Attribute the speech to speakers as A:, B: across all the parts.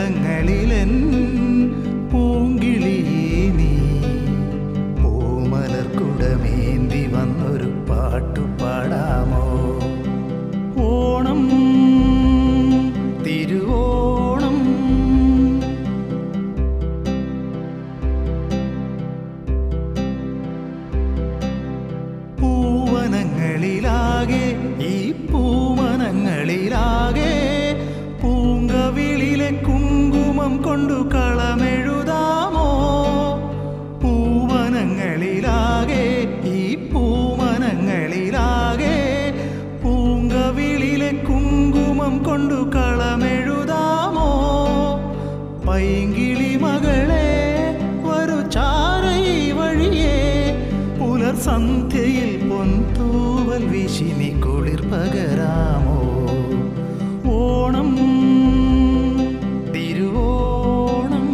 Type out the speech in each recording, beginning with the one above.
A: പൂക്കളങ്ങളിലെൻ പൂങ്കിളിയേ നീ പൂമലർക്കുടമേന്തി വന്നൊരു പാട്ടു പാടാമോ ഓണം തിരുവോണം പൂവനങ്ങളിലാകെ ഈ പൂവനങ്ങളിലാകെ പൂങ്കവിളിലെ കുങ്കുമം കൊണ്ടു കളമെഴുതാമോ പൂവനങ്ങളിലാകെ ഈ പൂവനങ്ങളിലാകെ പൂങ്കവിളിലെ കുങ്കുമം കൊണ്ടു കളമെഴുതാമോ പൈങ്കിളി മകളെ വരു ചാരൈ വഴിയേ പുലർ സന്ധ്യയിൽ പൊന്തൂവൽ വിശിനി കുളിർ പകരാമോ ഓണം തിരുവോണം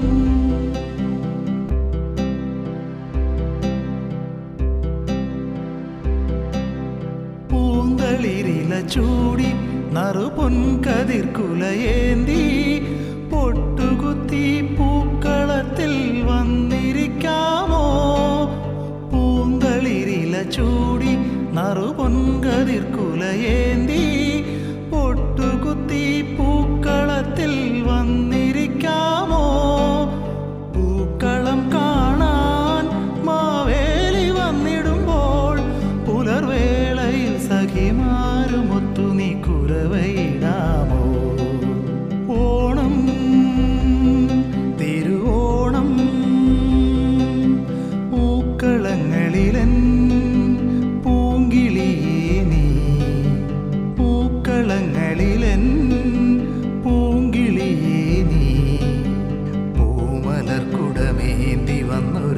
A: പൂന്തളിരില ചൂടി നറുപൊൻകതിർ കുലയേന്തി പൊട്ടുകുത്തി പൂക്കളത്തിൽ വന്നിരിക്കാമോ പൂന്തളിരില ചൂടി നറുപൊൻകതിർ കുലയേന്തി പൊട്ടുകുത്തി പൂക്കളത്തിൽ വന്നിരിക്കാമോ പൂക്കളം കാണാൻ മാവേലി വന്നിടുമ്പോൾ പുലർവേളയിൽ സഖിമാരുമൊത്തു നീ കുരവയിടാമോ ഓണം തിരുവോണം പൂക്കളങ്ങളിലൻ പൂങ്കിളിയേ നീ പൂക്കളങ്ങളിലൻ പൂങ്കിളിയേ നീ പൂമലർക്കുടമേന്തി വന്നു